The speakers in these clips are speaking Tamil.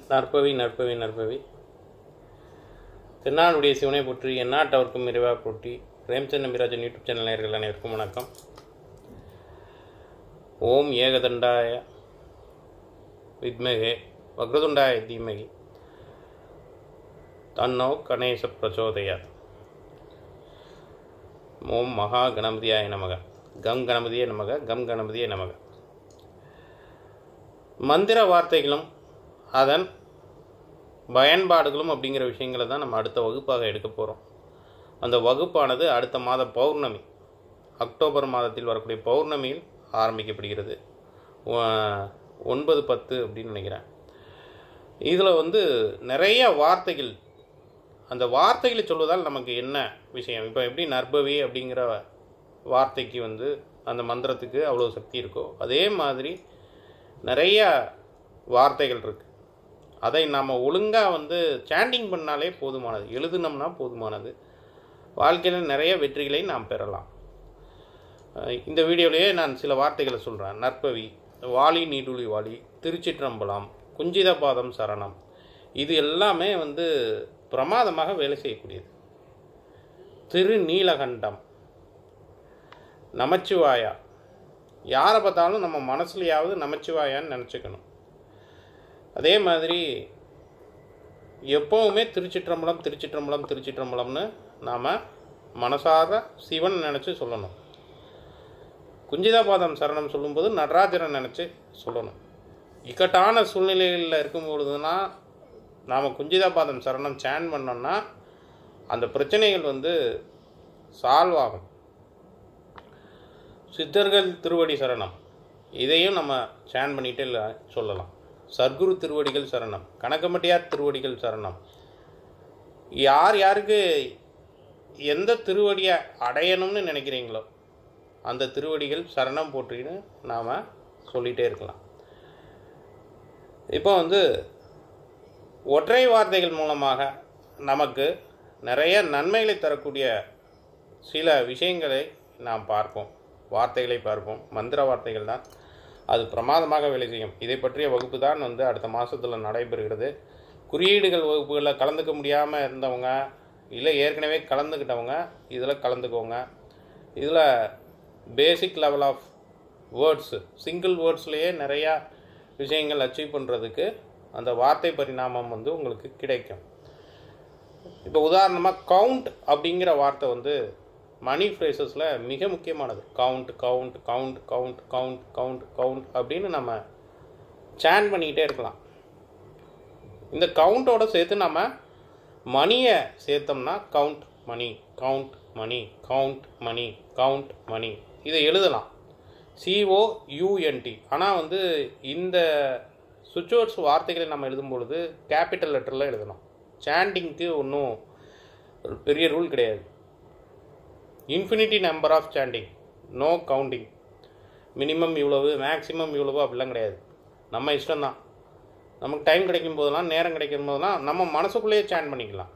நற்பவி நற்பவி நற்பவி திருநாளுடைய சிவனை போற்றி எந்நாட்டவர்க்கும் இறைவாக போற்றி பிரேம்சந்த் நம்பிராஜன் யூடியூப் சேனல் நேயர்கள் அனைவருக்கும் வணக்கம் ஓம் ஏகதண்டாய வித்மகே வக்ரதுண்டாய தீமகி தன்னோ கணேச பிரச்சோதயாத் ஓம் மகா கணபதியாய நமக கம் கணபதியே நமக கம் கணபதியே நமக மந்திர வார்த்தைகளும் அதன் பயன்பாடுகளும் அப்படிங்கிற விஷயங்களை தான் நம்ம அடுத்த வகுப்பாக எடுக்க போகிறோம் அந்த வகுப்பானது அடுத்த மாத பௌர்ணமி அக்டோபர் மாதத்தில் வரக்கூடிய பௌர்ணமியில் ஆரம்பிக்கப்படுகிறது ஒ- ஒன்பது பத்து அப்படின்னு நினைக்கிறேன் இதில் வந்து நிறைய வார்த்தைகள் அந்த வார்த்தைகளை சொல்வதால் நமக்கு என்ன விஷயம் இப்போ எப்படி நற்பவி அப்படிங்கிற வார்த்தைக்கு வந்து அந்த மந்திரத்துக்கு அவ்வளோ சக்தி இருக்கோ அதே மாதிரி நிறைய வார்த்தைகள் இருக்குது அதை நாம் ஒழுங்காக வந்து சாண்டிங் பண்ணாலே போதுமானது எழுதுனோம்னா போதுமானது வாழ்க்கையில் நிறைய வெற்றிகளை நாம் பெறலாம் அஹ் இந்த வீடியோவிலேயே நான் சில வார்த்தைகளை சொல்கிறேன் நற்பவி வாலி நீடுழி வாலி திருச்சிற்றம்பலம் குஞ்சிதபாதம் சரணம் இது எல்லாமே வந்து பிரமாதமாக வேலை செய்யக்கூடியது திருநீலகண்டம் நமச்சிவாயா யாரை பார்த்தாலும் நம்ம மனசுலையாவது நமச்சிவாயான்னு நினச்சிக்கணும் அதே மாதிரி எப்போவுமே திருச்சிற்றம்பலம் திருச்சிற்றம்பலம் திருச்சிற்றம்பலம்னு நாம் மனசார சிவன் நினச்சி சொல்லணும் குஞ்சிதாபாதம் சரணம் சொல்லும்போது நடராஜரை நினச்சி சொல்லணும் இக்கட்டான சூழ்நிலைகளில் இருக்கும் பொழுதுனா நாம் குஞ்சிதாபாதம் சரணம் சேன் பண்ணோம்னா அந்த பிரச்சனைகள் வந்து சால்வ் ஆகும் சித்தர்கள் திருவடி சரணம் இதையும் நம்ம சேன் பண்ணிட்டு இல்ல சொல்லலாம் சர்க்குரு திருவடிகள் சரணம் கணக்கமட்டியார் திருவடிகள் சரணம் யார் யாருக்கு எந்த திருவடியை அடையணும்னு நினைக்கிறீங்களோ அந்த திருவடிகள் சரணம் போற்றின்னு நாம் சொல்லிகிட்டே இருக்கலாம் இப்போ வந்து ஒற்றை வார்த்தைகள் மூலமாக நமக்கு நிறைய நன்மைகளை தரக்கூடிய சில விஷயங்களை நாம் பார்ப்போம் வார்த்தைகளை பார்ப்போம் மந்திர வார்த்தைகள் தான் அது பிரமாதமாக வேலை செய்யும் இதை பற்றிய வகுப்பு தான் வந்து அடுத்த மாதத்தில் நடைபெறுகிறது குறியீடுகள் வகுப்புகளில் கலந்துக்க முடியாமல் இருந்தவங்க இல்லை ஏற்கனவே கலந்துக்கிட்டவங்க இதில் கலந்துக்கோங்க இதில் basic level of words single வேர்ட்ஸ்லேயே நிறையா விஷயங்கள் அச்சீவ் பண்ணுறதுக்கு அந்த வார்த்தை பரிணாமம் வந்து உங்களுக்கு கிடைக்கும் இப்போ உதாரணமாக கவுண்ட் அப்படிங்கிற வார்த்தை வந்து மணி ஃப்ரேசஸில் மிக முக்கியமானது count count count count count count count அப்படின்னு நம்ம சேன் பண்ணிக்கிட்டே இருக்கலாம் இந்த கவுண்டோட சேர்த்து நம்ம மணியை சேர்த்தோம்னா Goundamani Goundamani Goundamani Goundamani இதை எழுதலாம் சிஓ யூஎன்டி ஆனால் வந்து இந்த சுவிட்ச்வேர்ட்ஸ் வார்த்தைகளை நம்ம எழுதும் பொழுது கேபிட்டல் லெட்டரில் எழுதணும் சாண்டிங்க்கு ஒன்றும் பெரிய ரூல் கிடையாது infinity number of chanting no counting minimum இவ்வளவு மேக்ஸிமம் இவ்வளவு அப்படிலாம் கிடையாது நம்ம இஷ்டம்தான் நமக்கு டைம் கிடைக்கும் போதெல்லாம் நேரம் கிடைக்கும் போதெல்லாம் நம்ம மனசுக்குள்ளேயே சேன் பண்ணிக்கலாம்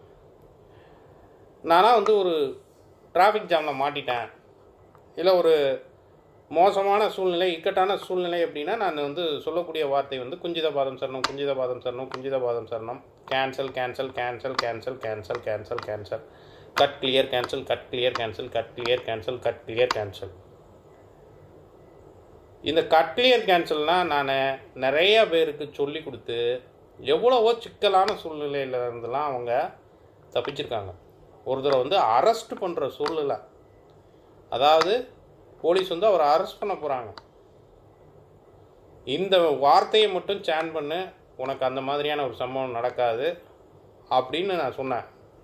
நானாக வந்து ஒரு டிராஃபிக் ஜாமில் மாட்டிட்டேன் இல்லை ஒரு மோசமான சூழ்நிலை இக்கட்டான சூழ்நிலை அப்படின்னா நான் வந்து சொல்லக்கூடிய வார்த்தை வந்து குஞ்சிதபாதம் சரணம் குஞ்சிதபாதம் சரணம் குஞ்சிதபாதம் சரணம் cancel cancel cancel cancel cancel cancel cancel cut clear cancel cut clear cancel cut clear cancel cut clear cancel இந்த கட் கிளியர் கேன்சல்னால் நான் நிறைய பேருக்கு சொல்லி கொடுத்து எவ்வளவோ சிக்கலான சூழ்நிலையில இருந்தெல்லாம் அவங்க தப்பிச்சிருக்காங்க ஒருத்தரை வந்து அரெஸ்ட் பண்ணுற சூழ்நிலை அதாவது போலீஸ் வந்து அவரை அரெஸ்ட் பண்ண போகிறாங்க இந்த வார்த்தையை மட்டும் சேன் பண்ணு உனக்கு அந்த மாதிரியான ஒரு சம்பவம் நடக்காது அப்படின்னு நான் சொன்னேன்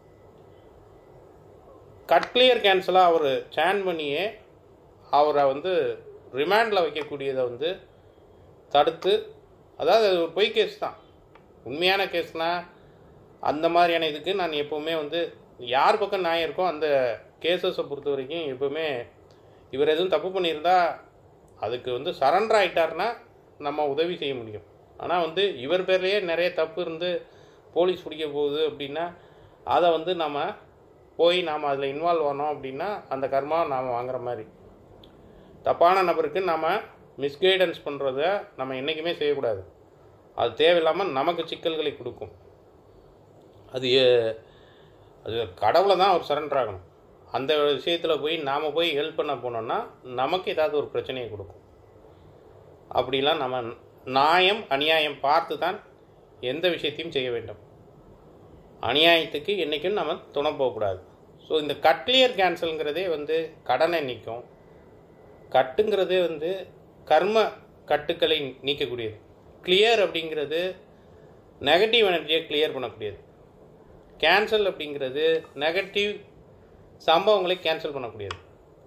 கட் கிளியர் கேன்சலாக அவர் சேன் பண்ணியே அவரை வந்து ரிமாண்டில் வைக்கக்கூடியதை வந்து தடுத்து அதாவது அது ஒரு பொய் கேஸ் தான் உண்மையான கேஸ்னால் அந்த மாதிரியான இதுக்கு நான் எப்போவுமே வந்து யார் பக்கம் நியாயம் இருக்கோ அந்த கேசஸை பொறுத்த வரைக்கும் எப்போவுமே இவர் எதுவும் தப்பு பண்ணியிருந்தா அதுக்கு வந்து சரண்டர் ஆகிட்டார்னா நம்ம உதவி செய்ய முடியும் ஆனால் வந்து இவர் பேர்லேயே நிறைய தப்பு இருந்து போலீஸ் பிடிக்க போகுது அப்படின்னா அதை வந்து நம்ம போய் நாம் அதில் இன்வால்வ் ஆனோம் அப்படின்னா அந்த கர்மாவை நாம் வாங்குற மாதிரி தப்பான நபருக்கு நம்ம மிஸ்கைடன்ஸ் பண்ணுறத நம்ம என்றைக்குமே செய்யக்கூடாது அது தேவையில்லாமல் நமக்கு சிக்கல்களை கொடுக்கும் அது எ- அது கடவுளை தான் அவர் சரண்டர் ஆகணும் அந்த விஷயத்தில் போய் நாம் போய் ஹெல்ப் பண்ண போனோம்னா நமக்கு ஏதாவது ஒரு பிரச்சனையை கொடுக்கும் அப்படிலாம் நம்ம நியாயம் அநியாயம் பார்த்து தான் எந்த விஷயத்தையும் செய்ய வேண்டும் அநியாயத்துக்கு என்றைக்கும் நம்ம துணை போகக்கூடாது ஸோ இந்த கட் கிளியர் கேன்சல்ங்கிறதே வந்து கடனை நீக்கும் கட்டுங்கிறதே வந்து கர்ம கட்டுக்களை நீக்கக்கூடியது கிளியர் அப்படிங்கிறது நெகட்டிவ் எனர்ஜியை கிளியர் பண்ணக்கூடியது கேன்சல் அப்படிங்கிறது நெகட்டிவ் சம்பவங்களை கேன்சல் பண்ணக்கூடியது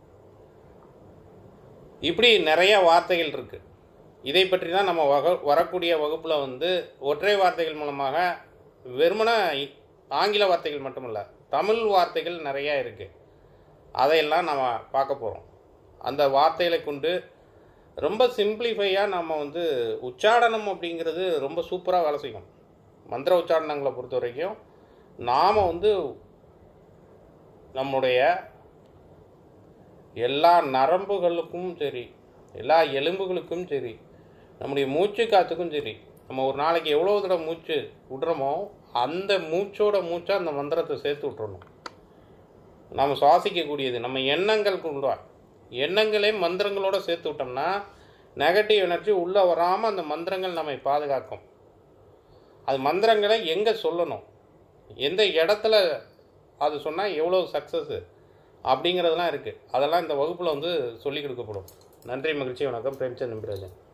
இப்படி நிறைய வார்த்தைகள் இருக்குது இதை பற்றி தான் நம்ம வக வரக்கூடிய வகுப்பில் வந்து ஒற்றை வார்த்தைகள் மூலமாக வெறுமன இ- ஆங்கில வார்த்தைகள் மட்டுமல்ல தமிழ் வார்த்தைகள் நிறையா இருக்குது அதையெல்லாம் நம்ம பார்க்க போகிறோம் அந்த வார்த்தைகளை கொண்டு ரொம்ப சிம்பிளிஃபையாக நம்ம வந்து உச்சாடனம் அப்படிங்கிறது ரொம்ப சூப்பராக வேலை செய்யும் மந்திர உச்சாரணங்களை பொறுத்த வரைக்கும் நாம் வந்து நம்முடைய எல்லா நரம்புகளுக்கும் சரி எல்லா எலும்புகளுக்கும் சரி நம்முடைய மூச்சு காத்துக்கும் சரி நம்ம ஒரு நாளைக்கு எவ்வளோ தடவை மூச்சு விடுறோமோ அந்த மூச்சோட மூச்சாக அந்த மந்திரத்தை சேர்த்து விட்டுறணும் நம்ம சுவாசிக்கக்கூடியது நம்ம எண்ணங்கள் கொண்டா எண்ணங்களே மந்திரங்களோட சேர்த்து விட்டோம்னா நெகட்டிவ் எனர்ஜி உள்ளே வராமல் அந்த மந்திரங்கள் நம்மை பாதுகாக்கும் அது மந்திரங்களை எங்கே சொல்லணும் எந்த இடத்துல அது சொன்னால் எவ்வளோ சக்ஸஸ்ஸு அப்படிங்கிறதெல்லாம் இருக்குது அதெல்லாம் இந்த வகுப்பில் வந்து சொல்லிக் கொடுக்கப்படும் நன்றி மகிழ்ச்சி வணக்கம் பிரேம்சந்த் நம்பிராஜன்